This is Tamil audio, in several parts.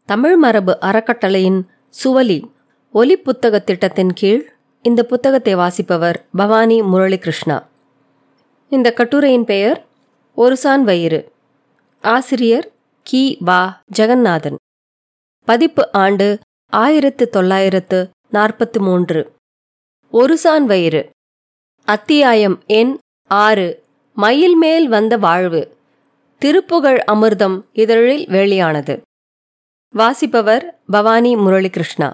தமிழ் மரபு அறக்கட்டளையின் சுவலி ஒலி புத்தக திட்டத்தின் கீழ் இந்த புத்தகத்தை வாசிப்பவர் பவானி முரளிகிருஷ்ணா இந்த கட்டுரையின் பெயர் ஒருசான் வயிறு ஆசிரியர் கி வா ஜெகநாதன் பதிப்பு ஆண்டு ஆயிரத்து தொள்ளாயிரத்து நாற்பத்து மூன்று ஒருசான் வயிறு அத்தியாயம் எண் ஆறு மயில் மேல் வந்த வாழ்வு திருப்புகழ் அமிர்தம் இதழில் வெளியானது வாசிப்பவர் பவானி முரளிகிருஷ்ணா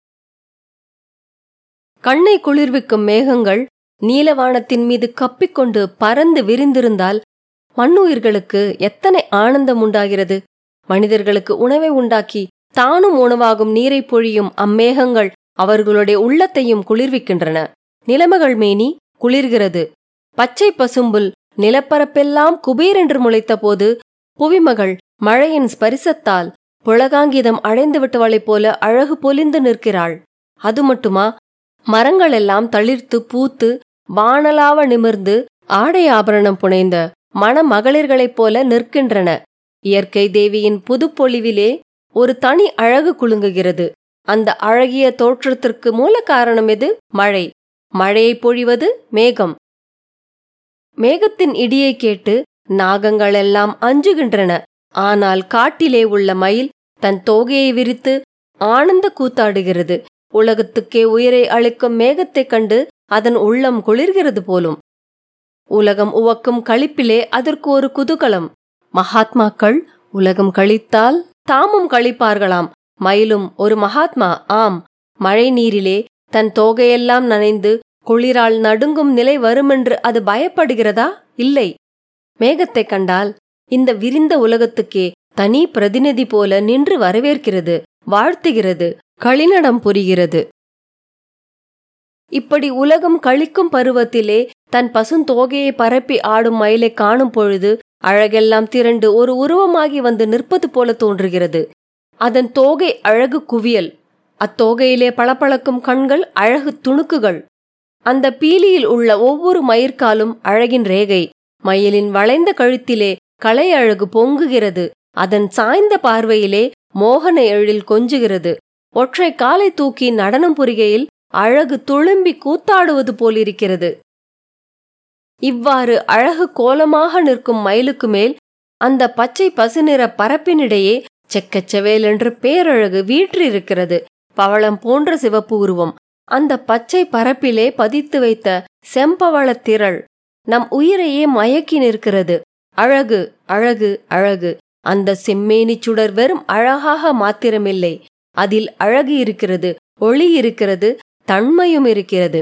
கண்ணை குளிர்விக்கும் மேகங்கள் நீலவானத்தின் மீது கப்பிக்கொண்டு பறந்து விரிந்திருந்தால் மண்ணுயிர்களுக்கு எத்தனை ஆனந்தம் உண்டாகிறது மனிதர்களுக்கு உணவை உண்டாக்கி தானும் உணவாகும் நீரை பொழியும் அம்மேகங்கள் அவர்களுடைய உள்ளத்தையும் குளிர்விக்கின்றன நிலைமகள் மேனி குளிர்கிறது பச்சை பசும்புல் நிலப்பரப்பெல்லாம் குபீரென்று முளைத்தபோது புவிமகள் மழையின் ஸ்பரிசத்தால் புலகாங்கிதம் அடைந்து விட்டவளைப் போல அழகு பொலிந்து நிற்கிறாள் அது மட்டுமா மரங்களெல்லாம் தளிர்த்து பூத்து வானலாவ நிமிர்ந்து ஆடை ஆபரணம் புனைந்த மணமகளிர்களைப் போல நிற்கின்றன இயற்கை தேவியின் புதுப்பொழிவிலே ஒரு தனி அழகு குலுங்குகிறது அந்த அழகிய தோற்றத்திற்கு மூல காரணம் எது மழை மழையை பொழிவது மேகம் மேகத்தின் இடியை கேட்டு நாகங்களெல்லாம் அஞ்சுகின்றன ஆனால் காட்டிலே உள்ள மயில் தன் தோகையை விரித்து ஆனந்த கூத்தாடுகிறது உலகத்துக்கே உயிரை அளிக்கும் மேகத்தைக் கண்டு அதன் உள்ளம் குளிர்கிறது போலும் உலகம் உவக்கும் களிப்பிலே அதற்கு ஒரு குதூகலம் மகாத்மாக்கள் உலகம் கழித்தால் தாமும் கழிப்பார்களாம் மயிலும் ஒரு மகாத்மா ஆம் மழை நீரிலே தன் தோகையெல்லாம் நனைந்து குளிரால் நடுங்கும் நிலை வருமென்று அது பயப்படுகிறதா இல்லை மேகத்தைக் கண்டால் இந்த விரிந்த உலகத்துக்கே தனி பிரதிநிதி போல நின்று வரவேற்கிறது வாழ்த்துகிறது களிநடம் புரிகிறது இப்படி உலகம் கழிக்கும் பருவத்திலே தன் பசுந்தோகையை பரப்பி ஆடும் மயிலை காணும் பொழுது அழகெல்லாம் திரண்டு ஒரு உருவமாகி வந்து நிற்பது போல தோன்றுகிறது அதன் தோகை அழகு குவியல் அத்தோகையிலே பளபளக்கும் கண்கள் அழகு துணுக்குகள் அந்த பீலியில் உள்ள ஒவ்வொரு மயிர்காலும் அழகின் ரேகை மயிலின் வளைந்த கழுத்திலே கலை அழகு பொங்குகிறது அதன் சாய்ந்த பார்வையிலே மோகன எழில் கொஞ்சுகிறது ஒற்றை காலை தூக்கி நடனம் புரிகையில் அழகு துளும்பி கூத்தாடுவது போலிருக்கிறது இவ்வாறு அழகு கோலமாக நிற்கும் மயிலுக்கு மேல் அந்த பச்சை பசுநிற பரப்பினிடையே செக்கச்செவேலென்று பேரழகு வீற்றிருக்கிறது பவளம் போன்ற சிவப்பு உருவம் அந்த பச்சை பரப்பிலே பதித்து வைத்த செம்பவளத் திரள் நம் உயிரையே மயக்கி நிற்கிறது அழகு அழகு அழகு அந்த செம்மேனி சுடர் வெறும் அழகாக மாத்திரமில்லை அதில் அழகு இருக்கிறது ஒளி இருக்கிறது தன்மையும் இருக்கிறது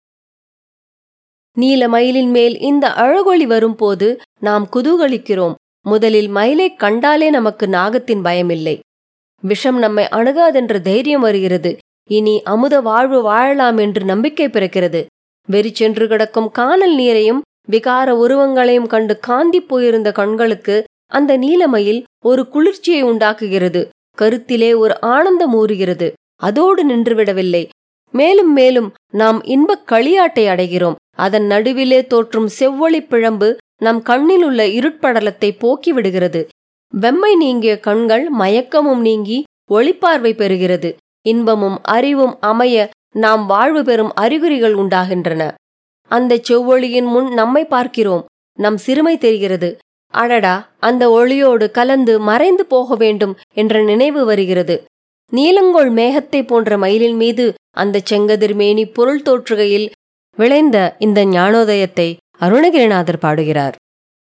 நீல மயிலின் மேல் இந்த அழகொளி வரும்போது நாம் குதூகலிக்கிறோம் முதலில் மயிலை கண்டாலே நமக்கு நாகத்தின் பயமில்லை விஷம் நம்மை அணுகாதென்ற தைரியம் வருகிறது இனி அமுத வாழ்வு வாழலாம் என்று நம்பிக்கை பிறக்கிறது வெறிச்சென்று கிடக்கும் காணல் நீரையும் விகார உருவங்களையும் கண்டு காந்தி போயிருந்த கண்களுக்கு அந்த நீலமயில் ஒரு குளிர்ச்சியை உண்டாக்குகிறது கருத்திலே ஒரு ஆனந்தம் ஊறுகிறது அதோடு நின்றுவிடவில்லை மேலும் மேலும் நாம் இன்பக் களியாட்டை அடைகிறோம் அதன் நடுவிலே தோற்றும் செவ்வொளி பிழம்பு நம் கண்ணில் உள்ள இருட்படலத்தை போக்கி விடுகிறது வெம்மை நீங்கிய கண்கள் மயக்கமும் நீங்கி ஒளிப்பார்வை பெறுகிறது இன்பமும் அறிவும் அமைய நாம் வாழ்வு பெறும் அறிகுறிகள் உண்டாகின்றன அந்த செவ்வொளியின் முன் நம்மை பார்க்கிறோம் நம் சிறுமை தெரிகிறது அடடா அந்த ஒளியோடு கலந்து மறைந்து போக வேண்டும் என்ற நினைவு வருகிறது நீலங்கோள் மேகத்தை போன்ற மயிலின் மீது அந்த செங்கதிர் மேனி பொருள் தோற்றுகையில் விளைந்த இந்த ஞானோதயத்தை அருணகிரிநாதர் பாடுகிறார்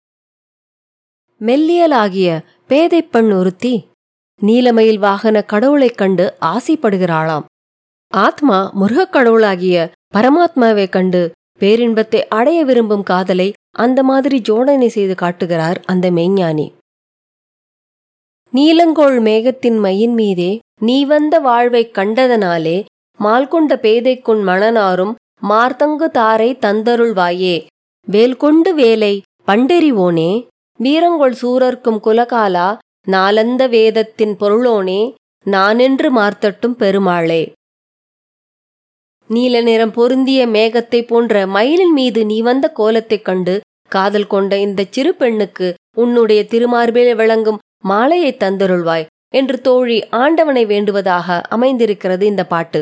மெல்லியலாகிய பேதைப் பெண் ஒருத்தி நீலமயில் வாகன கடவுளைக் கண்டு ஆசைப்படுகிறாளாம் ஆத்மா முருகக் கடவுளாகிய பரமாத்மாவைக் கண்டு பேரின்பத்தை அடைய விரும்பும் காதலை அந்த மாதிரி ஜோடனை செய்து காட்டுகிறார் அந்த மெய்ஞானி நீலங்கோள் மேகத்தின் மையின் மீதே நீ வந்த வாழ்வைக் கண்டதனாலே மால்கொண்ட பேதைக்குன் மணனாரும் மார்த்தங்கு தாரை தந்தருள்வாயே வேல் கொண்டு வேலை பண்டெறிவோனே வீரங்கொள் சூரர்க்கும் குலகாலா நாலந்த வேதத்தின் பொருளோனே நானென்று மார்த்தட்டும் பெருமாளே நீல நிறம் பொருந்திய மேகத்தை போன்ற மயிலின் மீது நீ வந்த கோலத்தைக் கண்டு காதல் கொண்ட இந்த சிறு பெண்ணுக்கு உன்னுடைய திருமார்பில் விளங்கும் மாலையை தந்தருள்வாய் என்று தோழி ஆண்டவனை வேண்டுவதாக அமைந்திருக்கிறது இந்த பாட்டு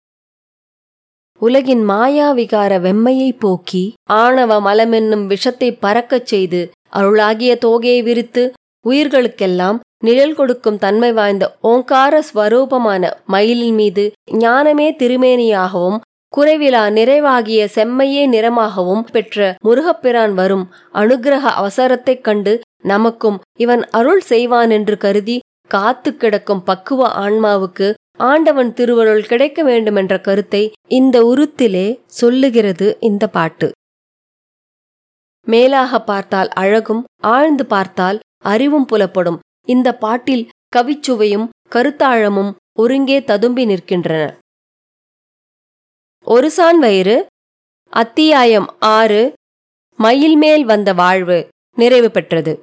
உலகின் மாயாவிகார வெம்மையை போக்கி ஆணவ மலமென்னும் விஷத்தை பறக்கச் செய்து அருளாகிய தோகையை விரித்து உயிர்களுக்கெல்லாம் நிழல் கொடுக்கும் தன்மை வாய்ந்த ஓங்கார ஸ்வரூபமான மயிலின் மீது ஞானமே திருமேனியாகவும் குறைவிலா நிறைவாகிய செம்மையே நிறமாகவும் பெற்ற முருகப்பிரான் வரும் அனுகிரக அவசரத்தைக் கண்டு நமக்கும் இவன் அருள் செய்வான் என்று கருதி காத்து கிடக்கும் பக்குவ ஆன்மாவுக்கு ஆண்டவன் திருவருள் கிடைக்க வேண்டுமென்ற கருத்தை இந்த உருத்திலே சொல்லுகிறது இந்த பாட்டு மேலாக பார்த்தால் அழகும் ஆழ்ந்து பார்த்தால் அறிவும் புலப்படும் இந்த பாட்டில் கவிச்சுவையும் கருத்தாழமும் ஒருங்கே ததும்பி நிற்கின்றன ஒருசான் வயிறு அத்தியாயம் ஆறு மயில்மேல் வந்த வாழ்வு நிறைவு பெற்றது